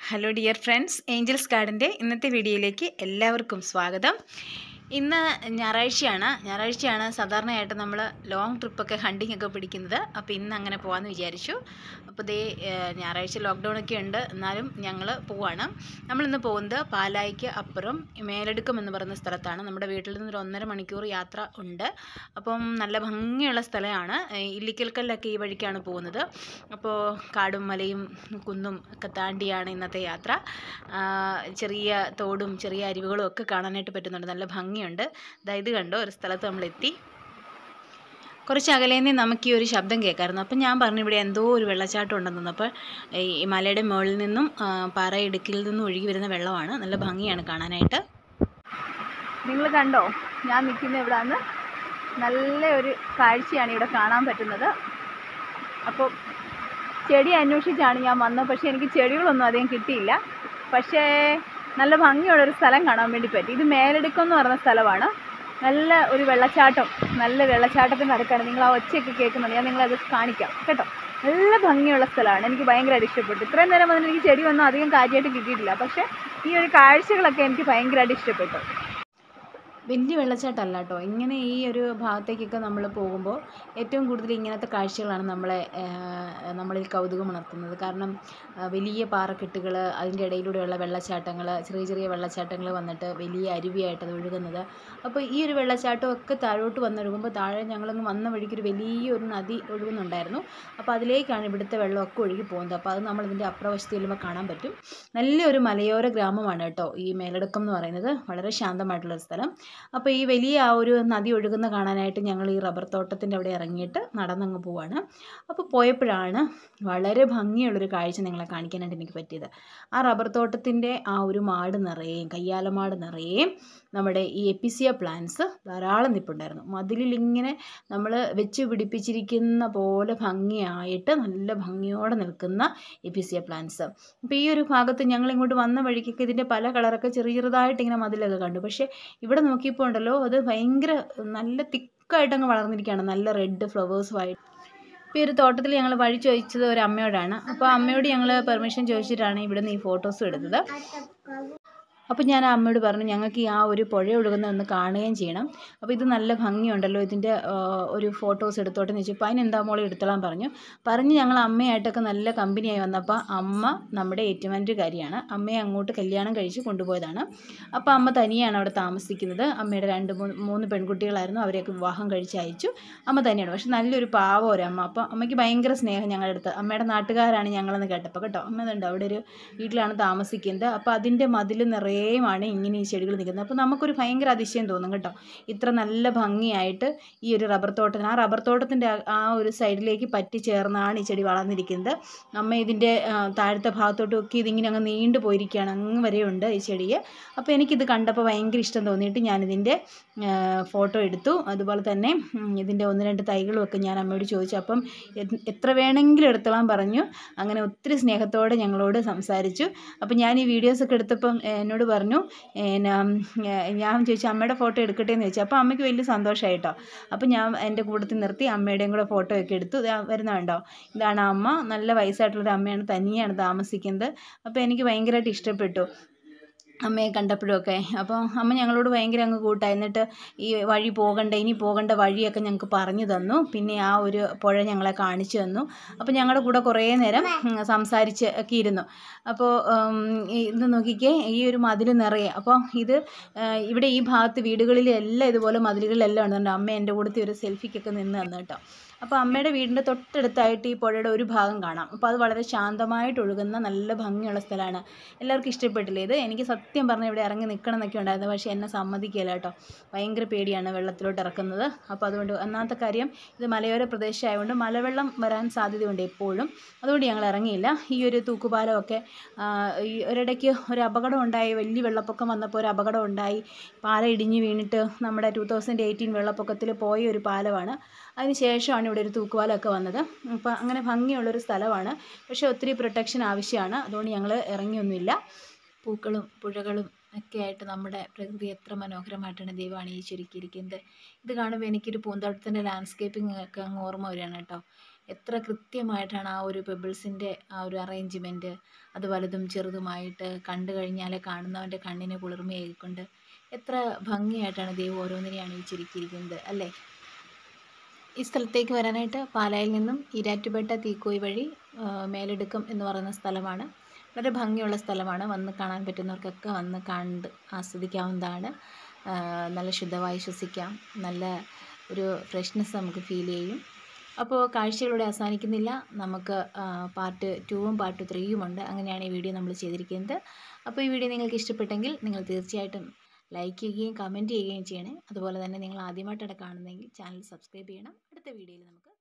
hello dear friends Angels ഗാർഡൻ്റെ ഇന്നത്തെ വീഡിയോയിലേക്ക് എല്ലാവർക്കും സ്വാഗതം ഇന്ന് ഞായറാഴ്ചയാണ് ഞായറാഴ്ചയാണ് സാധാരണയായിട്ട് നമ്മൾ ലോങ് ട്രിപ്പൊക്കെ ഹണ്ടിങ് ഒക്കെ പിടിക്കുന്നത് അപ്പോൾ ഇന്ന് അങ്ങനെ പോകാമെന്ന് വിചാരിച്ചു അപ്പോൾ ദേ ഏഹ്, ഞായറാഴ്ച ലോക്ക്ഡൗൺ ഒക്കെ ഉണ്ട് എന്നാലും ഞങ്ങൾ പോവാണ് നമ്മളിന്ന് പോകുന്നത് പാലായിക്ക് അപ്പുറം മേലെടുക്കം എന്ന് പറയുന്ന സ്ഥലത്താണ് നമ്മുടെ വീട്ടിൽ നിന്ന് ഒരു ഒന്നര മണിക്കൂർ യാത്ര ഉണ്ട് അപ്പം നല്ല ഭംഗിയുള്ള സ്ഥലമാണ് ഏഹ്, ഇല്ലിക്കൽക്കല്ലൊക്കെ ഈ വഴിക്കാണ് പോകുന്നത് അപ്പോൾ കാടും മലയും കുന്നും ഒക്കെ താണ്ടിയാണ് ഇന്നത്തെ യാത്ര ആ, ചെറിയ തോടും ചെറിയ അരുവികളും ഒക്കെ കാണാനായിട്ട് പറ്റുന്നുണ്ട് നല്ല ഭംഗിയുണ്ട് ദാ ഇത് കണ്ടോ ഒരു സ്ഥലത്ത് നമ്മളെത്തി കുറച്ച് അകലെ നിന്ന് നമുക്ക് ഈ ഒരു ശബ്ദം കേൾക്കാമായിരുന്നു അപ്പം ഞാൻ പറഞ്ഞു ഇവിടെ എന്തോ ഒരു വെള്ളച്ചാട്ടം ഉണ്ടെന്ന് അപ്പോൾ ഈ മലയുടെ മുകളിൽ നിന്നും ആ, പാറയിടുക്കിൽ നിന്നും ഒഴുകി വരുന്ന വെള്ളമാണ് നല്ല ഭംഗിയാണ് കാണാനായിട്ട് നിങ്ങൾ കണ്ടോ ഞാൻ നിൽക്കുന്ന ഇവിടാന്ന് നല്ല ഒരു കാഴ്ചയാണ് ഇവിടെ കാണാൻ പറ്റുന്നത് അപ്പോൾ ചെടി അന്വേഷിച്ചാണ് ഞാൻ വന്നത് പക്ഷേ എനിക്ക് ചെടികളൊന്നും അധികം കിട്ടിയില്ല പക്ഷേ നല്ല ഭംഗിയുള്ളൊരു സ്ഥലം കാണാൻ വേണ്ടി പറ്റി ഇത് മേലെടുക്കം എന്ന് പറഞ്ഞ സ്ഥലമാണ് നല്ല ഒരു വെള്ളച്ചാട്ടം നല്ല വെള്ളച്ചാട്ടത്തിൻ്റെ അടുക്കാണ് നിങ്ങൾ ആ ഒച്ചയൊക്കെ കേൾക്കുന്നുണ്ട് ഞാൻ നിങ്ങളത് കാണിക്കാം കേട്ടോ നല്ല ഭംഗിയുള്ള സ്ഥലമാണ് എനിക്ക് ഭയങ്കരമായിട്ട് ഇഷ്ടപ്പെട്ടു ഇത്രയും നേരം വന്നിട്ട് എനിക്ക് ചെടി ഒന്നും അധികം കാര്യമായിട്ട് കിട്ടിയിട്ടില്ല പക്ഷേ ഈ ഒരു കാഴ്ചകളൊക്കെ എനിക്ക് ഭയങ്കരമായിട്ട് ഇഷ്ടപ്പെട്ടു വലിയ വെള്ളച്ചാട്ടമല്ല കേട്ടോ ഇങ്ങനെ ഈ ഒരു ഭാഗത്തേക്കൊക്കെ നമ്മൾ പോകുമ്പോൾ ഏറ്റവും കൂടുതൽ ഇങ്ങനത്തെ കാഴ്ചകളാണ് നമ്മളെ ആ, നമ്മളിൽ കൗതുകം ഉണർത്തുന്നത് കാരണം ആ, വലിയ പാറക്കെട്ടുകൾ അതിൻ്റെ ഇടയിലൂടെയുള്ള വെള്ളച്ചാട്ടങ്ങൾ ചെറിയ ചെറിയ വെള്ളച്ചാട്ടങ്ങൾ വന്നിട്ട് വലിയ അരുവിയായിട്ട് അത് ഒഴുകുന്നത് അപ്പോൾ ഈ ഒരു വെള്ളച്ചാട്ടമൊക്കെ താഴോട്ട് വന്നൊഴുകുമ്പോൾ താഴെ ഞങ്ങളങ്ങ് വന്ന വഴിക്ക് ഒരു വലിയൊരു നദി ഒഴുകുന്നുണ്ടായിരുന്നു അപ്പോൾ അതിലേക്കാണ് ഇവിടുത്തെ വെള്ളമൊക്കെ ഒഴുകി പോകുന്നത് അപ്പോൾ അത് നമ്മൾ ഇതിൻ്റെ അപ്രവശത്ത് ചെല്ലുമ്പോൾ കാണാൻ പറ്റും നല്ലൊരു മലയോര ഗ്രാമമാണ് കേട്ടോ ഈ മേലടക്കം എന്ന് പറയുന്നത് വളരെ ശാന്തമായിട്ടുള്ളൊരു സ്ഥലം അപ്പോൾ ഈ വലിയ ആ ഒരു നദി ഒഴുകുന്ന കാണാനായിട്ട് ഞങ്ങൾ ഈ റബ്ബർ തോട്ടത്തിൻ്റെ അവിടെ ഇറങ്ങിയിട്ട് നടന്നങ്ങ് പോവാണ് അപ്പോൾ പോയപ്പോഴാണ് വളരെ ഭംഗിയുള്ളൊരു കാഴ്ച നിങ്ങളെ കാണിക്കാനായിട്ട് എനിക്ക് പറ്റിയത് ആ റബ്ബർ തോട്ടത്തിൻ്റെ ആ ഒരു മാട് നിറയേയും കയ്യാലമാട് നിറയേയും നമ്മുടെ ഈ എപ്പിസിയ പ്ലാന്റ്സ് ധാരാളം നിൽപ്പുണ്ടായിരുന്നു മതിലിൽ ഇങ്ങനെ നമ്മൾ വെച്ച് പിടിപ്പിച്ചിരിക്കുന്ന പോലെ ഭംഗിയായിട്ട് നല്ല ഭംഗിയോടെ നിൽക്കുന്ന എപ്പിസിയ പ്ലാന്റ്സ് അപ്പോൾ ഈ ഒരു ഭാഗത്ത് ഞങ്ങൾ ഇങ്ങോട്ട് വന്ന വഴിക്കൊക്കെ ഇതിൻ്റെ പല കളറൊക്കെ ചെറിയ ചെറുതായിട്ട് ഇങ്ങനെ മതിലൊക്കെ കണ്ടു പക്ഷേ ഇവിടെ നോക്കിയപ്പോൾ ഉണ്ടല്ലോ അത് ഭയങ്കര നല്ല തിക്കായിട്ട് അങ്ങ് വളർന്നിരിക്കുകയാണ് നല്ല റെഡ് ഫ്ലവേഴ്സുമായിട്ട് ഇപ്പോൾ ഈ ഒരു തോട്ടത്തിൽ ഞങ്ങൾ വഴി ചോദിച്ചത് ഒരു അമ്മയോടാണ് അപ്പോൾ അമ്മയോട് ഞങ്ങൾ പെർമിഷൻ ചോദിച്ചിട്ടാണ് ഇവിടെ നിന്ന് ഈ ഫോട്ടോസും എടുത്തത് അപ്പോൾ ഞാൻ ആ അമ്മയോട് പറഞ്ഞു ഞങ്ങൾക്ക് ഈ ആ ഒരു പുഴ ഒഴുകുന്ന ഒന്ന് കാണുകയും ചെയ്യണം അപ്പോൾ ഇത് നല്ല ഭംഗിയുണ്ടല്ലോ ഇതിൻ്റെ ആ, ഒരു ഫോട്ടോസ് എടുത്തോട്ടെ എന്ന് ചോദിച്ചു അപ്പോൾ അതിനെന്താ മോളെ എടുത്തോളാൻ പറഞ്ഞു പറഞ്ഞ് ഞങ്ങൾ അമ്മയായിട്ടൊക്കെ നല്ല കമ്പനിയായി വന്നപ്പോൾ അമ്മ നമ്മുടെ ഏറ്റുമാനൂരുകാരിയാണ് അമ്മയെ അങ്ങോട്ട് കല്യാണം കഴിച്ച് കൊണ്ടുപോയതാണ് അപ്പോൾ അമ്മ തനിയാണ് അവിടെ താമസിക്കുന്നത് അമ്മയുടെ രണ്ട് മൂന്ന് മൂന്ന് പെൺകുട്ടികളായിരുന്നു അവരെയൊക്കെ വിവാഹം കഴിച്ച് അയച്ചു അമ്മ തന്നെയാണ് പക്ഷെ നല്ലൊരു പാവം ഒരു അമ്മ അപ്പോൾ അമ്മയ്ക്ക് ഭയങ്കര സ്നേഹം ഞങ്ങളുടെ അടുത്ത് അമ്മയുടെ നാട്ടുകാരാണ് ഞങ്ങളെന്ന് കേട്ടപ്പോൾ കേട്ടോ അമ്മ ഇതുണ്ട് അവിടെ ഒരു വീട്ടിലാണ് താമസിക്കുന്നത് അപ്പോൾ അതിൻ്റെ മതിൽ നിറയെയുമാണ് ഇങ്ങനെ ഈ ചെടികൾ നിൽക്കുന്നത് അപ്പോൾ നമുക്കൊരു ഭയങ്കര അതിശയം തോന്നും കേട്ടോ ഇത്ര നല്ല ഭംഗിയായിട്ട് ഈ ഒരു റബ്ബർ തോട്ടത്തിന് ആ റബ്ബർ തോട്ടത്തിൻ്റെ ആ- ആ ഒരു സൈഡിലേക്ക് പറ്റി ചേർന്നാണ് ഈ ചെടി വളർന്നിരിക്കുന്നത് അമ്മ ഇതിൻ്റെ ആ, താഴത്തെ ഭാഗത്തോട്ടൊക്കെ ഇതിങ്ങനെ അങ്ങ് നീണ്ടു പോയിരിക്കുകയാണ് അങ്ങ് വരെയുണ്ട് ഈ ചെടിയെ അപ്പോൾ എനിക്കിത് കണ്ടപ്പോൾ ഭയങ്കര ഇഷ്ടം തോന്നിയിട്ട് ഞാനിതിൻ്റെ ഫോട്ടോ എടുത്തു അതുപോലെ തന്നെ ഉം, ഇതിൻ്റെ ഒന്ന് രണ്ട് തൈകളും ഒക്കെ ഞാൻ അമ്മയോട് ചോദിച്ചു അപ്പം എ- എത്ര വേണമെങ്കിലും എടുത്തോളാൻ പറഞ്ഞു അങ്ങനെ ഒത്തിരി സ്നേഹത്തോടെ ഞങ്ങളോട് സംസാരിച്ചു അപ്പോൾ ഞാൻ ഈ വീഡിയോസൊക്കെ എടുത്തപ്പം ഏ, എന്നോട് പറഞ്ഞു എന്നാ, ഏ, ഞാൻ ചോദിച്ചു അമ്മയുടെ ഫോട്ടോ എടുക്കട്ടെ എന്ന് ചോദിച്ചു അപ്പോൾ അമ്മയ്ക്ക് വലിയ സന്തോഷമായിട്ടോ അപ്പോൾ ഞാൻ എൻ്റെ കൂട്ടത്തിൽ നിർത്തി അമ്മയുടെയും കൂടെ ഫോട്ടോ ഒക്കെ എടുത്തു ദാ വരുന്നുണ്ടോ ഇതാണ് അമ്മ നല്ല വയസ്സായിട്ടുള്ളൊരു അമ്മയാണ് തനിയാണ് താമസിക്കുന്നത് അപ്പോൾ എനിക്ക് ഭയങ്കരമായിട്ട് ഇഷ്ടപ്പെട്ടു അമ്മയെ കണ്ടപ്പോഴൊക്കെ അപ്പോൾ അമ്മ ഞങ്ങളോട് ഭയങ്കര അങ്ങ് കൂട്ടായി എന്നിട്ട് ഈ വഴി പോകണ്ട ഇനി പോകേണ്ട വഴിയൊക്കെ ഞങ്ങൾക്ക് പറഞ്ഞു തന്നു പിന്നെ ആ ഒരു പുഴ ഞങ്ങളെ കാണിച്ചു തന്നു അപ്പോൾ ഞങ്ങളുടെ കൂടെ കുറേ നേരം ഉം, സംസാരിച്ച് ഒക്കെ ഇരുന്നു അപ്പോൾ ഉം, ഈ ഇത് നോക്കിക്കേ ഈ ഒരു മതിൽ നിറയെ അപ്പോൾ ഇത് ആ, ഇവിടെ ഈ ഭാഗത്ത് വീടുകളിലെല്ലാം ഇതുപോലെ മതിലുകളിലെല്ലാം ഉണ്ട് അമ്മ എൻ്റെ കൂടത്തെ ഒരു സെൽഫിക്കൊക്കെ നിന്ന് തന്നു കേട്ടോ അപ്പോൾ അമ്മയുടെ വീടിൻ്റെ തൊട്ടടുത്തായിട്ട് ഈ പുഴയുടെ ഒരു ഭാഗം കാണാം അപ്പോൾ അത് വളരെ ശാന്തമായിട്ട് ഒഴുകുന്ന നല്ല ഭംഗിയുള്ള സ്ഥലമാണ് എല്ലാവർക്കും ഇഷ്ടപ്പെട്ടില്ലേ ഇത് എനിക്ക് സത്യം പറഞ്ഞാൽ ഇവിടെ ഇറങ്ങി നിൽക്കണം എന്നൊക്കെ ഉണ്ടായിരുന്നു പക്ഷേ എന്നെ സമ്മതിക്കില്ല കേട്ടോ ഭയങ്കര പേടിയാണ് വെള്ളത്തിലോട്ട് ഇറക്കുന്നത് അപ്പോൾ അതുകൊണ്ട് ഒന്നാമത്തെ കാര്യം ഇത് മലയോര പ്രദേശമായതുകൊണ്ട് മലവെള്ളം വരാൻ സാധ്യതയുണ്ട് എപ്പോഴും അതുകൊണ്ട് ഞങ്ങൾ ഇറങ്ങിയില്ല ഈ ഒരു തൂക്കുപാലമൊക്കെ ആ, ഈ ഒരിടയ്ക്ക് ഒരു അപകടം ഉണ്ടായി വലിയ വെള്ളപ്പൊക്കം വന്നപ്പോൾ ഒരു അപകടം ഉണ്ടായി പാലം ഇടിഞ്ഞ് വീണിട്ട് നമ്മുടെ ടൂ തൗസൻഡ് എയ്റ്റീൻ വെള്ളപ്പൊക്കത്തിൽ പോയ ഒരു പാലമാണ് അതിന് ശേഷമാണ് ഇവിടെ ഒരു തൂക്കുപാലമൊക്കെ വന്നത് അപ്പോൾ അങ്ങനെ ഭംഗിയുള്ളൊരു സ്ഥലമാണ് പക്ഷേ ഒത്തിരി പ്രൊട്ടക്ഷൻ ആവശ്യമാണ് അതുകൊണ്ട് ഞങ്ങൾ ഇറങ്ങിയൊന്നുമില്ല പൂക്കളും പുഴകളും ഒക്കെ ആയിട്ട് നമ്മുടെ പ്രകൃതി എത്ര മനോഹരമായിട്ടാണ് ദൈവം അണിയിച്ചൊരുക്കിയിരിക്കുന്നത് ഇത് കാണുമ്പോൾ എനിക്കൊരു പൂന്തോട്ടത്തിൻ്റെ ലാൻഡ്സ്കേപ്പിംഗ് ഒക്കെ അങ്ങ് ഓർമ്മ വരികയാണ് കേട്ടോ എത്ര കൃത്യമായിട്ടാണ് ആ ഒരു പെബിൾസിൻ്റെ ആ ഒരു അറേഞ്ച്മെൻറ്റ് അത് വലുതും ചെറുതുമായിട്ട് കണ്ടു കഴിഞ്ഞാൽ കാണുന്നവൻ്റെ കണ്ണിന് കുളിർമയേകൊണ്ട് എത്ര ഭംഗിയായിട്ടാണ് ദൈവം ഓരോന്നിനെ അണിയിച്ചിരിക്കുന്നത് അല്ലേ ഈ സ്ഥലത്തേക്ക് വരാനായിട്ട് പാലായിൽ നിന്നും ഈരാറ്റുപേട്ട തീക്കോയി വഴി ആ, മേലെടുക്കം എന്ന് പറയുന്ന സ്ഥലമാണ് വളരെ ഭംഗിയുള്ള സ്ഥലമാണ് വന്ന് കാണാൻ പറ്റുന്നവർക്കൊക്കെ വന്ന് കണ്ട് ആസ്വദിക്കാവുന്നതാണ് ആ, നല്ല ശുദ്ധവായു ശ്വസിക്കാം നല്ല ഒരു ഫ്രഷ്നെസ് നമുക്ക് ഫീൽ ചെയ്യും അപ്പോൾ കാഴ്ചകളിലൂടെ അവസാനിക്കുന്നില്ല നമുക്ക് പാർട്ട് ടൂവും പാർട്ട് ത്രീയും ഉണ്ട് അങ്ങനെയാണ് ഈ വീഡിയോ നമ്മൾ ചെയ്തിരിക്കുന്നത് അപ്പോൾ ഈ വീഡിയോ നിങ്ങൾക്ക് ഇഷ്ടപ്പെട്ടെങ്കിൽ നിങ്ങൾ തീർച്ചയായിട്ടും ലൈക്ക് ചെയ്യുകയും കമൻറ്റ് ചെയ്യുകയും ചെയ്യണേ അതുപോലെ തന്നെ നിങ്ങൾ ആദ്യമായിട്ടാണ് കാണുന്നതെങ്കിൽ ചാനൽ സബ്സ്ക്രൈബ് ചെയ്യണം അടുത്ത വീഡിയോയിൽ നമുക്ക്